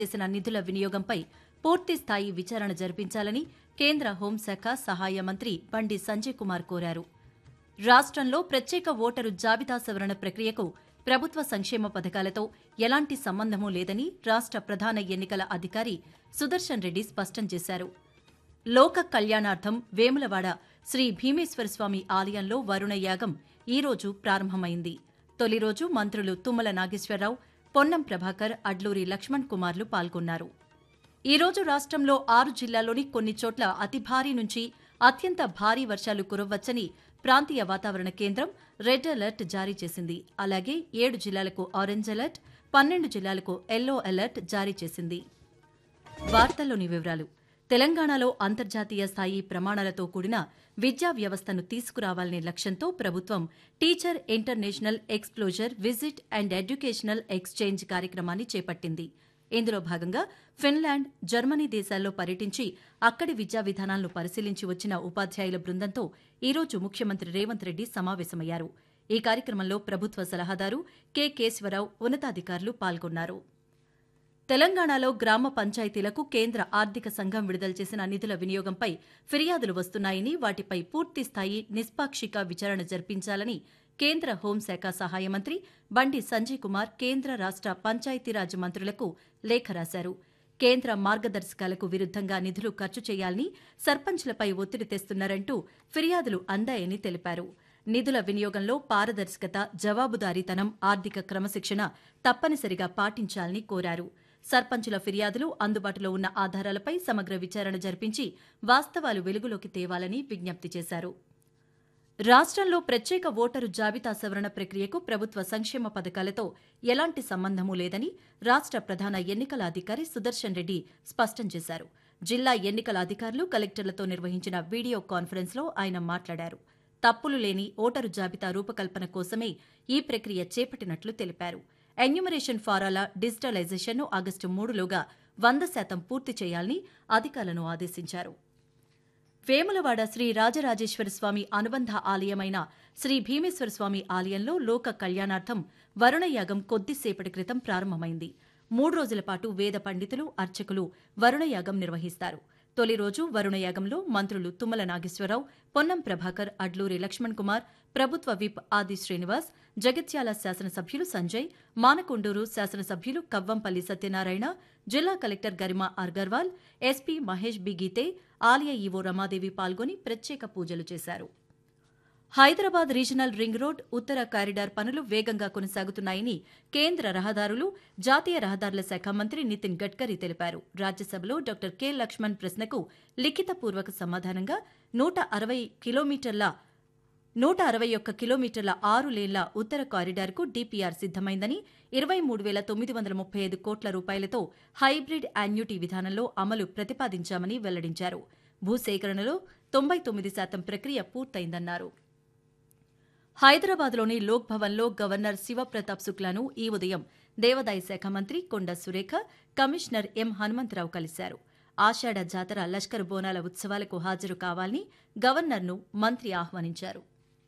చేసిన నిధుల వినియోగంపై పూర్తి స్థాయి విచారణ జరిపించాలని కేంద్ర హోంశాఖ సహాయ మంత్రి బండి సంజయ్ కుమార్ కోరారు రాష్ట్రంలో ప్రత్యేక ఓటరు జాబితా సవరణ ప్రక్రియకు ప్రభుత్వ సంక్షేమ పథకాలతో ఎలాంటి సంబంధమూ లేదని రాష్ట్ర ప్రధాన ఎన్నికల అధికారి సుదర్శన్ రెడ్డి స్పష్టం చేశారు లోక కళ్యాణార్థం వేములవాడ శ్రీ భీమేశ్వర స్వామి ఆలయంలో వరుణ యాగం ఈ రోజు ప్రారంభమైంది తొలి రోజు మంత్రులు తుమ్మల నాగేశ్వరరావు పొన్నం ప్రభాకర్ అడ్లూరి లక్ష్మణ్ కుమార్లు పాల్గొన్నారు ఈ రోజు రాష్ట్రంలో ఆరు జిల్లాల్లోని కొన్ని చోట్ల అతి భారీ నుంచి అత్యంత భారీ వర్షాలు కురవ్వచ్చని ప్రాంతీయ వాతావరణ కేంద్రం రెడ్ అలర్ట్ జారీ చేసింది అలాగే ఏడు జిల్లాలకు ఆరెంజ్ అలర్ట్ పన్నెండు జిల్లాలకు ఎల్లో అలర్ట్ జారీ చేసింది వార్తల్లోని వివరాలు తెలంగాణలో అంతర్జాతీయ స్థాయి ప్రమాణాలతో కూడిన విద్యా వ్యవస్థను తీసుకురావాలనే లక్ష్యంతో ప్రభుత్వం teacher international exposure visit and educational exchange కార్యక్రమాన్ని చేపట్టింది ఇందులో భాగంగా ఫిన్లాండ్ జర్మనీ దేశాల్లో పర్యటించి అక్కడి విద్యా విధానాలను పరిశీలించి వచ్చిన ఉపాధ్యాయుల బృందంతో ఈ రోజు ముఖ్యమంత్రి రేవంత్ రెడ్డి సమావేశమయ్యారు ఈ కార్యక్రమంలో ప్రభుత్వ సలహాదారు కె కేశవరావు ఉన్నతాధికారులు పాల్గొన్నారు తెలంగాణలో గ్రామ పంచాయతీలకు కేంద్ర ఆర్థిక సంఘం విడుదల చేసిన నిధుల వినియోగంపై ఫిర్యాదులు వస్తున్నాయని వాటిపై పూర్తి స్థాయి నిష్పాక్షిక విచారణ జరిపించాలని కేంద్ర హోంశాఖ సహాయ మంత్రి బండి సంజయ్ కుమార్ కేంద్ర రాష్ట పంచాయతీరాజ్ మంత్రులకు లేఖ రాశారు కేంద్ర మార్గదర్శకాలకు విరుద్దంగా నిధులు ఖర్చు చేయాలని సర్పంచ్లపై ఒత్తిడి తెస్తున్నారంటూ ఫిర్యాదులు అందాయని తెలిపారు నిధుల వినియోగంలో పారదర్శకత జవాబుదారీతనం ఆర్థిక క్రమశిక్షణ తప్పనిసరిగా పాటించాలని కోరారు సర్పంచుల ఫిర్యాదులు అందుబాటులో ఉన్న ఆధారాలపై సమగ్ర విచారణ జరిపించి వాస్తవాలు వెలుగులోకి తేవాలని విజ్ఞప్తి చేశారు రాష్ట్రంలో ప్రత్యేక ఓటరు జాబితా సవరణ ప్రక్రియకు ప్రభుత్వ సంక్షేమ పథకాలతో ఎలాంటి సంబంధమూ లేదని రాష్ట్ర ప్రధాన ఎన్నికల అధికారి సుదర్శన్ రెడ్డి స్పష్టం చేశారు జిల్లా ఎన్నికల అధికారులు కలెక్టర్లతో నిర్వహించిన వీడియో కాన్ఫరెన్స్లో ఆయన మాట్లాడారు తప్పులు లేని ఓటరు జాబితా రూపకల్పన కోసమే ఈ ప్రక్రియ చేపట్టినట్లు తెలిపారు ఎన్యూమరేషన్ ఫారాల డిజిటలైజేషన్ను ఆగస్టు మూడులోగా వంద శాతం పూర్తి చేయాలని అధికారులను ఆదేశించారు వేములవాడ శ్రీ రాజరాజేశ్వర స్వామి అనుబంధ ఆలయమైన శ్రీ భీమేశ్వర స్వామి ఆలయంలో లోక కళ్యాణార్థం వరుణయాగం కొద్దిసేపటి క్రితం ప్రారంభమైంది మూడు రోజుల పాటు వేద పండితులు అర్చకులు వరుణయాగం నిర్వహిస్తారు తొలి రోజు వరుణయాగంలో మంత్రులు తుమ్మల నాగేశ్వరరావు పొన్నం ప్రభాకర్ అడ్లూరి లక్ష్మణ్ కుమార్ ప్రభుత్వ విప్ ఆది శ్రీనివాస్ జగిత్యాల శాసనసభ్యులు సంజయ్ మానకొండూరు శాసనసభ్యులు కవ్వంపల్లి సత్యనారాయణ జిల్లా collector Garima Agarwal SP Mahesh B Gite ఆలయ ఈవో రమాదేవి పాల్గొని ప్రత్యేక పూజలు చేశారు హైదరాబాద్ రీజనల్ రింగ్ రోడ్ ఉత్తర కారిడార్ పనులు వేగంగా కొనసాగుతున్నాయని కేంద్ర రహదారులు జాతీయ రహదారుల శాఖ మంత్రి నితిన్ గడ్కరీ తెలిపారు రాజ్యసభలో డాక్టర్ కె లక్ష్మణ్ ప్రశ్నకు లిఖితపూర్వక సమాధానంగా నూట అరవై కిలోమీటర్ల నూట అరవై ఒక్క కిలోమీటర్ల ఆరు లేన్ల ఉత్తర కారిడార్కు డీపీఆర్ సిద్దమైందని ఇరవై మూడు వేల తొమ్మిది వందల ముప్పై ఐదు కోట్ల రూపాయలతో హైబ్రిడ్ యాన్యుటీ విధానంలో అమలు ప్రతిపాదించామని వెల్లడించారు భూసేకరణలో తొంభై తొమ్మిది శాతం ప్రక్రియ పూర్తయిందన్నారు హైదరాబాద్లోని లోక్ భవన్లో గవర్నర్ శివప్రతాప్ శుక్లాను ఈ ఉదయం దేవాదాయ శాఖ మంత్రి కొండ సురేఖ కమిషనర్ ఎం హనుమంతరావు కలిశారు ఆషాఢ జాతర లష్కర్ బోనాల ఉత్సవాలకు హాజరు కావాలని గవర్నర్ను మంత్రి ఆహ్వానించారు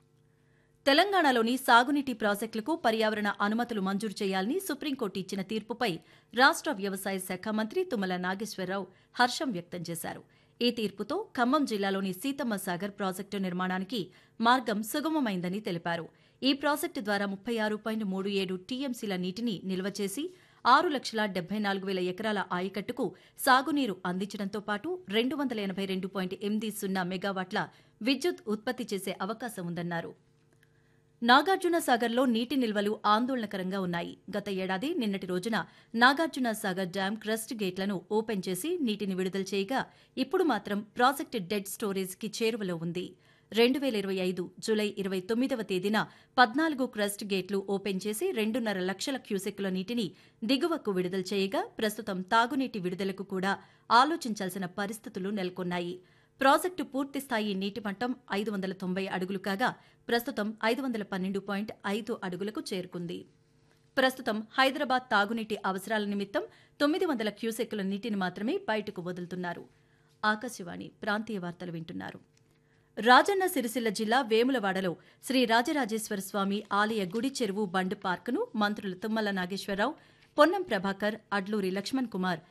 తెలంగాణలోని సాగునీటి ప్రాజెక్టులకు పర్యావరణ అనుమతులు మంజూరు చేయాలని సుప్రీంకోర్టు ఇచ్చిన తీర్పుపై రాష్ట్ర వ్యవసాయ శాఖ మంత్రి తుమ్మల నాగేశ్వరరావు హర్షం వ్యక్తం చేశారు ఈ తీర్పుతో ఖమ్మం జిల్లాలోని సీతమ్మ సాగర్ ప్రాజెక్టు నిర్మాణానికి మార్గం సుగమమైందని తెలిపారు ఈ ప్రాజెక్టు ద్వారా ముప్పై ఆరు పాయింట్ మూడు ఏడు టీఎంసీల నీటిని నిల్వ చేసి ఆరు లక్షల డెబ్బై నాలుగు వేల ఎకరాల ఆయకట్టుకు సాగునీరు అందించడంతో పాటు రెండు వందల ఎనభై రెండు పాయింట్ ఎనిమిది సున్నా మెగావాట్ల విద్యుత్ ఉత్పత్తి చేసే అవకాశం ఉందన్నారు నాగార్జున సాగర్లో నీటి నిల్వలు ఆందోళనకరంగా ఉన్నాయి గత ఏడాది నిన్నటి రోజున నాగార్జున సాగర్ డ్యాం క్రస్ట్ గేట్లను ఓపెన్ చేసి నీటిని విడుదల చేయగా ఇప్పుడు మాత్రం ప్రాజెక్టు డెడ్ స్టోరేజ్కి చేరువలో ఉంది రెండు వేల ఇరవై ఐదు జూలై ఇరవై తొమ్మిదవ తేదీన పద్నాలుగు క్రస్ట్ గేట్లు ఓపెన్ చేసి రెండున్నర లక్షల క్యూసెక్కుల నీటిని దిగువకు విడుదల చేయగా ప్రస్తుతం తాగునీటి విడుదలకు కూడా ఆలోచించాల్సిన పరిస్థితులు నెలకొన్నాయి ప్రాజెక్టు పూర్తిస్థాయి నీటి మట్టం ఐదు వందల తొంభై అడుగులు కాగా ప్రస్తుతం ఐదు వందల పన్నెండు పాయింట్ ఐదు అడుగులకు చేరుకుంది ప్రస్తుతం హైదరాబాద్ తాగునీటి అవసరాల నిమిత్తం తొమ్మిది వందల క్యూసెక్కుల నీటిని మాత్రమే బయటకు వదులుతున్నారు ఆకాశవాణి ప్రాంతీయ వార్తలు వింటున్నారు రాజన్న సిరిసిల్ల జిల్లా వేములవాడలో శ్రీ రాజరాజేశ్వర స్వామి ఆలయ గుడి చెరువు బండ్ పార్కును మంత్రులు తుమ్మల నాగేశ్వరరావు పొన్నం ప్రభాకర్ అడ్లూరి లక్ష్మణ్ కుమార్